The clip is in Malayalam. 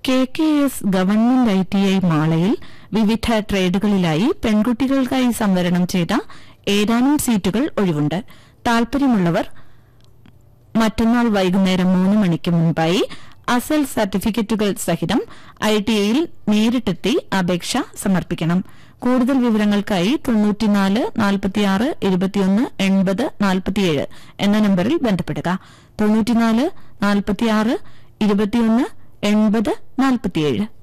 K K S government I T I മാളയിൽ വിവിധ ട്രേഡുകളിലായി പെൺകുട്ടികൾക്കായി സംവരണം ചെയ്ത ഏതാനും സീറ്റുകൾ ഒഴിവുണ്ട് താൽപര്യമുള്ളവർ മറ്റന്നാൾ വൈകുന്നേരം മൂന്ന് മണിക്ക് മുൻപായി അസൽ സർട്ടിഫിക്കറ്റുകൾ സഹിതം ഐ ടി ഐയിൽ നേരിട്ടെത്തി അപേക്ഷ സമർപ്പിക്കണം കൂടുതൽ വിവരങ്ങൾക്കായി തൊണ്ണൂറ്റിനാല് നാൽപ്പത്തിയാറ് ഇരുപത്തിയൊന്ന് എൺപത് നാൽപ്പത്തിയേഴ് എന്ന നമ്പറിൽ ബന്ധപ്പെടുക തൊണ്ണൂറ്റിനാല് നാൽപ്പത്തിയാറ് ഇരുപത്തിയൊന്ന് എൺപത് നാൽപ്പത്തിയേഴ്